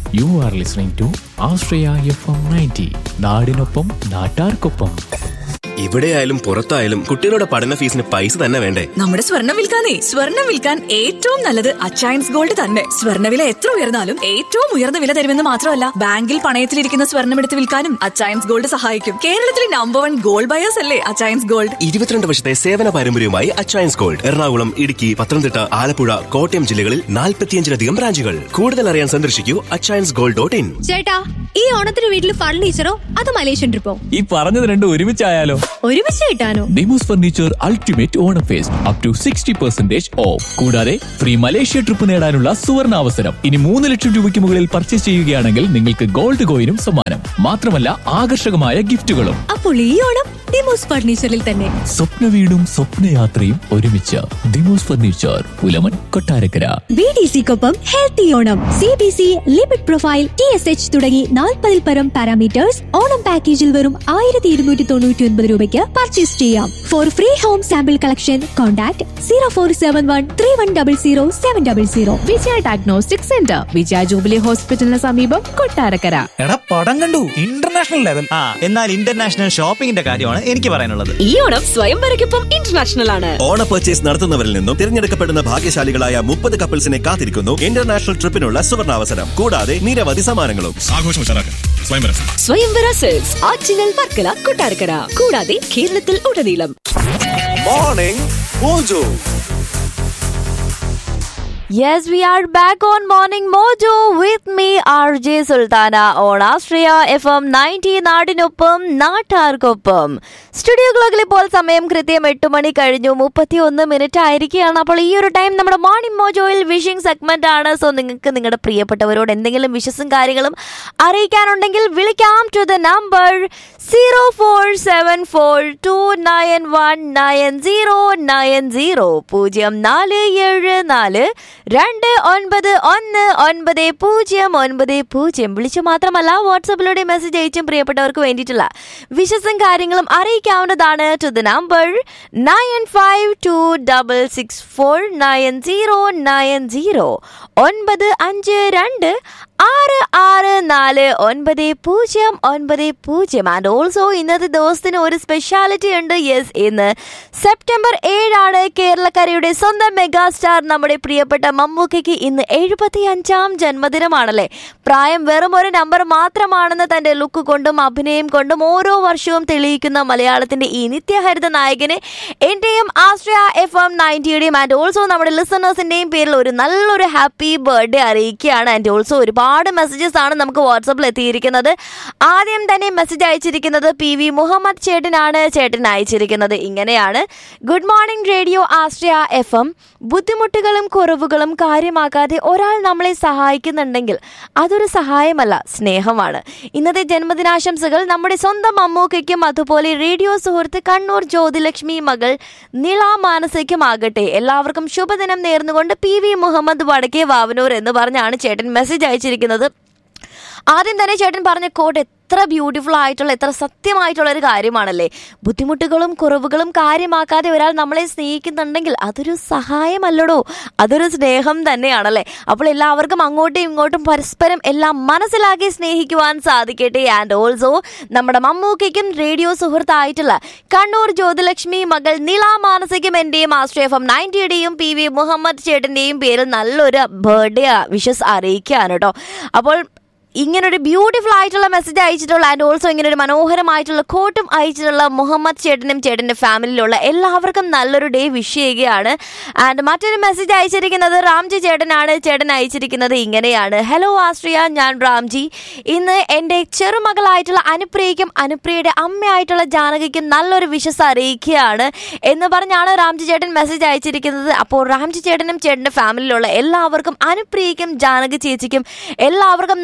U are listening to Ashraya F M ninety നാടിനൊപ്പം നാട്ടാർക്കൊപ്പം എവിടെയായാലും പുറത്തായാലും കുട്ടികളുടെ പഠന ഫീസിന് പൈസ തന്നെ വേണ്ടേ നമ്മുടെ സ്വർണം വിൽക്കാനേ സ്വർണം വിൽക്കാൻ ഏറ്റവും നല്ലത് അച്ചയൻസ് ഗോൾഡ് തന്നെ സ്വർണ്ണവില എത്ര ഉയർന്നാലും ഏറ്റവും ഉയർന്ന വില തരുമെന്ന് മാത്രമല്ല ബാങ്കിൽ പണയത്തിലിരിക്കുന്ന സ്വർണം എടുത്ത് വിൽക്കാനും അച്ചയൻസ് ഗോൾഡ് സഹായിക്കും കേരളത്തിലെ നമ്പർ വൺ ഗോൾഡ് ബയേഴ്സ് അല്ലേ അച്ചയൻസ് ഗോൾഡ് ഇരുപത്തിരണ്ട് വർഷത്തെ സേവന പാരമ്പര്യവുമായി അച്ചയൻസ് ഗോൾഡ് എറണാകുളം ഇടുക്കി പത്തനംതിട്ട ആലപ്പുഴ കോട്ടയം ജില്ലകളിൽ നാൽപ്പത്തിയഞ്ചിലധികം ബ്രാഞ്ചുകൾ കൂടുതൽ അറിയാൻ സന്ദർശിക്കൂ അച്ചയൻസ് ഗോൾഡ് ഡോട്ട് ഇൻ ചേട്ടാ ഈ ഓണത്തിന് വീട്ടിൽ ഫർണിച്ചറോ അത് മലേഷ്യൻ ട്രിപ്പോ ഈ പറഞ്ഞത് രണ്ടും ഒരുമിച്ചായാലോ ഒരുമിച്ച് കിട്ടാനോ Demos furniture ultimate Onam fest up to sixty percentage off കൂടാതെ ഫ്രീ മലേഷ്യ ട്രിപ്പ് നേടാനുള്ള സുവർണ അവസരം ഇനി മൂന്ന് ലക്ഷം രൂപയ്ക്ക് മുകളിൽ പർച്ചേസ് ചെയ്യുകയാണെങ്കിൽ നിങ്ങൾക്ക് ഗോൾഡ് കോയിനും സമ്മാനം മാത്രമല്ല ആകർഷകമായ ഗിഫ്റ്റുകളും അപ്പോൾ ഈ ഓണം ഡിമോസ് ഫർണിച്ചറിൽ തന്നെ സ്വപ്ന വീടും സ്വപ്നയാത്രയും ഒരുമിച്ച് Demos furniture Pulamon Kottarakkara B D സിക്കൊപ്പം healthy Onam C B C limit profile T S H തുടങ്ങി നാൽപ്പതിൽ പരം പാരാമീറ്റേഴ്സ് ഓണം പാക്കേജിൽ വെറും ആയിരത്തി ഇരുന്നൂറ്റി തൊണ്ണൂറ്റി ഒൻപത് രൂപയ്ക്ക് പർച്ചേസ് ചെയ്യാം for free home sample collection contact zero four seven one three one double zero seven double zero Vijaya diagnostic centre Vijaya jubilee ഹോസ്പിറ്റലിന് സമീപം കൊട്ടാരക്കര എടാ പടം കണ്ടു ഇന്റർനാഷണൽ ലെവൽ ആ എന്നാൽ ഇന്റർനാഷണൽ ഷോപ്പിംഗിന്റെ കാര്യമാണ് എനിക്ക് പറയാനുള്ളത് ഈ ഓണം സ്വയംവരയ്ക്കൊപ്പം ഇന്റർനാഷണൽ ആണ് ഓണ പർച്ചേസ് നടത്തുന്നവരിൽ നിന്നും തിരഞ്ഞെടുക്കപ്പെടുന്ന ഭാഗ്യശാലികളായ മുപ്പത് കപ്പിൾസിനെ കാത്തിരിക്കുന്നു ഇന്റർനാഷണൽ ട്രിപ്പിനുള്ള സുവർണാവസരം കൂടാതെ നിരവധി സമ്മാനങ്ങളും ആഘോഷം ഉഷാറാക്കാൻ സ്വയംവരം സ്വയംവര സെൽസ് ആറ്റിങ്ങൽ വർക്കല കൊട്ടാരക്കര കൂടാതെ കേരളത്തിൽ ഉടനീളം morning mojo Yes, we are back on Morning Mojo with me, RJ Sultana on Austria FM 90 നാടിനൊപ്പം നാട്ടാർക്കൊപ്പം സ്റ്റുഡിയോ ക്ലോക്കിൽ ഇപ്പോൾ സമയം കൃത്യം എട്ട് മണി കഴിഞ്ഞു മുപ്പത്തി ഒന്ന് മിനിറ്റ് ആയിരിക്കുകയാണ് അപ്പോൾ ഈ ഒരു ടൈം നമ്മുടെ മോർണിംഗ് മോജോയിൽ വിഷിംഗ് സെഗ്മെന്റ് ആണ് സോ നിങ്ങൾക്ക് നിങ്ങളുടെ പ്രിയപ്പെട്ടവരോട് എന്തെങ്കിലും വിഷസും കാര്യങ്ങളും അറിയിക്കാനുണ്ടെങ്കിൽ വിളിക്കാം to the number zero four seven four two nine one nine zero nine zero പൂജ്യം നാല് ഏഴ് നാല് രണ്ട് ഒൻപത് ഒന്ന് ഒൻപത് പൂജ്യം ഒൻപത് പൂജ്യം വിളിച്ചു മാത്രമല്ല വാട്സപ്പിലൂടെ മെസ്സേജ് അയച്ചും പ്രിയപ്പെട്ടവർക്ക് വേണ്ടിയിട്ടുള്ള വിശസും കാര്യങ്ങളും അറിയിക്കാവുന്നതാണ് to the number nine five two double six four nine zero nine zero ഒൻപത് അഞ്ച് രണ്ട് ആറ് ആറ് നാല് ഒൻപത് പൂജ്യം ഒൻപത് പൂജ്യം ആൻഡ് ഓൾസോ ഇന്നത്തെ ദിവസത്തിന് ഒരു സ്പെഷ്യാലിറ്റി ഉണ്ട് യെസ് ഇന്ന് സെപ്റ്റംബർ ഏഴാണ് കേരളക്കരയുടെ സ്വന്തം മെഗാസ്റ്റാർ നമ്മുടെ പ്രിയപ്പെട്ട മമ്മൂക്കയ്ക്ക് ഇന്ന് എഴുപത്തി അഞ്ചാം ജന്മദിനമാണല്ലേ പ്രായം വെറും ഒരു നമ്പർ മാത്രമാണെന്ന് തന്റെ ലുക്ക് കൊണ്ടും അഭിനയം കൊണ്ടും ഓരോ വർഷവും തെളിയിക്കുന്ന മലയാളത്തിന്റെ ഈ നിത്യഹരിത നായകന് എന്റെയും ആശ്രയ എഫ് എം നയൻറ്റിയുടെയും ആൻഡ് ഓൾസോ നമ്മുടെ ലിസണേഴ്സിന്റെയും പേരിൽ ഒരു നല്ലൊരു ഹാപ്പി ബർത്ത്ഡേ അറിയിക്കുകയാണ് ആൻഡ് ഓൾസോ ഒരുപാട് മെസ്സേജസ് ആണ് നമുക്ക് വാട്സപ്പിൽ എത്തിയിരിക്കുന്നത് ആദ്യം തന്നെ മെസ്സേജ് അയച്ചിരിക്കുന്നത് പി വി മുഹമ്മദ് ചേട്ടനാണ് ചേട്ടൻ അയച്ചിരിക്കുന്നത് ഇങ്ങനെയാണ് good morning radio Ashraya F M ബുദ്ധിമുട്ടുകളും കുറവുകളും കാര്യമാക്കാതെ ഒരാൾ നമ്മളെ സഹായിക്കുന്നുണ്ടെങ്കിൽ അതൊരു സഹായമല്ല സ്നേഹമാണ് ഇന്നത്തെ ജന്മദിനാശംസകൾ നമ്മുടെ സ്വന്തം അമ്മൂക്കയ്ക്കും അതുപോലെ റേഡിയോ സുഹൃത്ത് കണ്ണൂർ ജ്യോതിലക്ഷ്മി മകൾ നിള മാനസയ്ക്കും ആകട്ടെ എല്ലാവർക്കും ശുഭദിനം നേർന്നുകൊണ്ട് പി വി മുഹമ്മദ് വടക്കേ വാവനൂർ എന്ന് പറഞ്ഞാണ് ചേട്ടൻ മെസ്സേജ് അയച്ചിരിക്കുന്നത് ആദ്യം തന്നെ ചേട്ടൻ പറഞ്ഞ കോട്ട് എത്ര ബ്യൂട്ടിഫുൾ ആയിട്ടുള്ള എത്ര സത്യമായിട്ടുള്ള ഒരു കാര്യമാണല്ലേ ബുദ്ധിമുട്ടുകളും കുറവുകളും കാര്യമാക്കാതെ ഒരാൾ നമ്മളെ സ്നേഹിക്കുന്നുണ്ടെങ്കിൽ അതൊരു സഹായമല്ലടോ അതൊരു സ്നേഹം തന്നെയാണല്ലേ അപ്പോൾ എല്ലാവർക്കും അങ്ങോട്ടും ഇങ്ങോട്ടും പരസ്പരം എല്ലാം മനസ്സിലാക്കി സ്നേഹിക്കുവാൻ സാധിക്കട്ടെ ആൻഡ് ഓൾസോ നമ്മുടെ മമ്മൂക്കയ്ക്കും റേഡിയോ സുഹൃത്തായിട്ടുള്ള കണ്ണൂർ ജ്യോതിലക്ഷ്മി മകൾ നിള മാനസിക്കും എൻ്റെയും ആശ്രയഫം നയൻറ്റിയുടെയും പി വി മുഹമ്മദ് ചേട്ടൻ്റെയും പേരിൽ നല്ലൊരു ബർത്ത്ഡേ വിഷസ് അറിയിക്കുകയാണ് കേട്ടോ അപ്പോൾ ഇങ്ങനൊരു ബ്യൂട്ടിഫുൾ ആയിട്ടുള്ള മെസ്സേജ് അയച്ചിട്ടുള്ള ആൻഡ് ഓൾസോ ഇങ്ങനെ ഒരു മനോഹരമായിട്ടുള്ള കോട്ടും അയച്ചിട്ടുള്ള മുഹമ്മദ് ചേട്ടനും ചേട്ടൻ്റെ ഫാമിലിയിലുള്ള എല്ലാവർക്കും നല്ലൊരു ഡേ വിഷ് ചെയ്യുകയാണ് ആൻഡ് മറ്റൊരു മെസ്സേജ് അയച്ചിരിക്കുന്നത് റാംജി ചേട്ടനാണ് ചേട്ടൻ അയച്ചിരിക്കുന്നത് ഇങ്ങനെയാണ് ഹലോ ആശ്രിയ ഞാൻ റാംജി ഇന്ന് എൻ്റെ ചെറുമകളായിട്ടുള്ള അനുപ്രിയയ്ക്കും അനുപ്രിയയുടെ അമ്മയായിട്ടുള്ള ജാനകിക്കും നല്ലൊരു വിശ്വസ് അറിയിക്കുകയാണ് എന്ന് പറഞ്ഞാണ് റാംജി ചേട്ടൻ മെസ്സേജ് അയച്ചിരിക്കുന്നത് അപ്പോൾ റാംജി ചേട്ടനും ചേട്ടൻ്റെ ഫാമിലിയിലുള്ള എല്ലാവർക്കും അനുപ്രിയയ്ക്കും ജാനകി ചേച്ചിക്കും എല്ലാവർക്കും നല്ലൊരു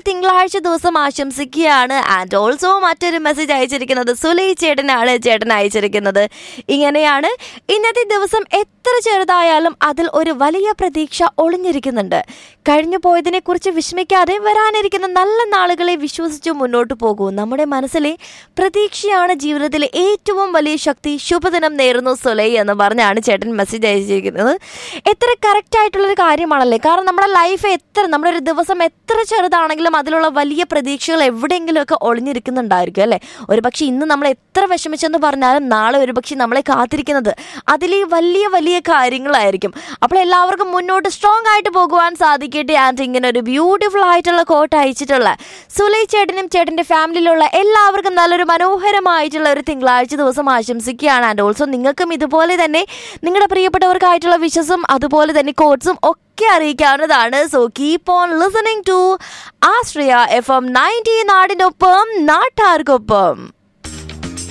തിങ്കളാഴ്ച ദിവസം ആശംസിക്കുകയാണ് ആൻഡ് ഓൾസോ മറ്റൊരു മെസ്സേജ് അയച്ചിരിക്കുന്നത് സുലൈ ചേട്ടനാണ് ചേട്ടൻ അയച്ചിരിക്കുന്നത് ഇങ്ങനെയാണ് ഇന്നത്തെ ദിവസം എത്ര ചെറുതായാലും അതിൽ ഒരു വലിയ പ്രതീക്ഷ ഒളിഞ്ഞിരിക്കുന്നുണ്ട് കഴിഞ്ഞു പോയതിനെ കുറിച്ച് വിഷമിക്കാതെ വരാനിരിക്കുന്ന നല്ല നാളുകളെ വിശ്വസിച്ച് മുന്നോട്ട് പോകൂ നമ്മുടെ മനസ്സിലെ പ്രതീക്ഷയാണ് ജീവിതത്തിലെ ഏറ്റവും വലിയ ശക്തി ശുഭദിനം നേരുന്നു സുലൈ എന്ന് പറഞ്ഞാണ് ചേട്ടൻ മെസ്സേജ് അയച്ചിരിക്കുന്നത് എത്ര കറക്റ്റ് ആയിട്ടുള്ളൊരു കാര്യമാണല്ലേ കാരണം നമ്മുടെ ലൈഫ് എത്ര നമ്മുടെ ഒരു ദിവസം എത്ര ചെറുതാണെങ്കിലും അതിലുള്ള വലിയ പ്രതീക്ഷകൾ എവിടെയെങ്കിലുമൊക്കെ ഒളിഞ്ഞിരിക്കുന്നുണ്ടായിരിക്കും അല്ലേ ഒരുപക്ഷെ ഇന്ന് നമ്മൾ എത്ര വിഷമിച്ചെന്ന് പറഞ്ഞാലും നാളെ ഒരുപക്ഷെ നമ്മളെ കാത്തിരിക്കുന്നത് അതിൽ വലിയ വലിയ കാര്യങ്ങളായിരിക്കും അപ്പോൾ എല്ലാവർക്കും മുന്നോട്ട് സ്ട്രോങ് ആയിട്ട് പോകുവാൻ സാധിക്കട്ടെ ആൻഡ് ഇങ്ങനെ ഒരു ബ്യൂട്ടിഫുൾ ആയിട്ടുള്ള കോട്ട് അയച്ചിട്ടുള്ള സുലൈ ചേട്ടനും ചേട്ടൻ്റെ ഫാമിലിയിലുള്ള എല്ലാവർക്കും നല്ലൊരു മനോഹരമായിട്ടുള്ള ഒരു തിങ്കളാഴ്ച ദിവസം ആശംസിക്കുകയാണ് ആൻഡ് ഓൾസോ നിങ്ങൾക്കും ഇതുപോലെ തന്നെ നിങ്ങളുടെ പ്രിയപ്പെട്ടവർക്കായിട്ടുള്ള വിശ്വസും അതുപോലെ തന്നെ കോട്ട്സും ഒക്കെ അറിയിക്കാവുന്നതാണ് so keep on listening to Ashraya F M ninety നാടിനൊപ്പം നാട്ടാർക്കൊപ്പം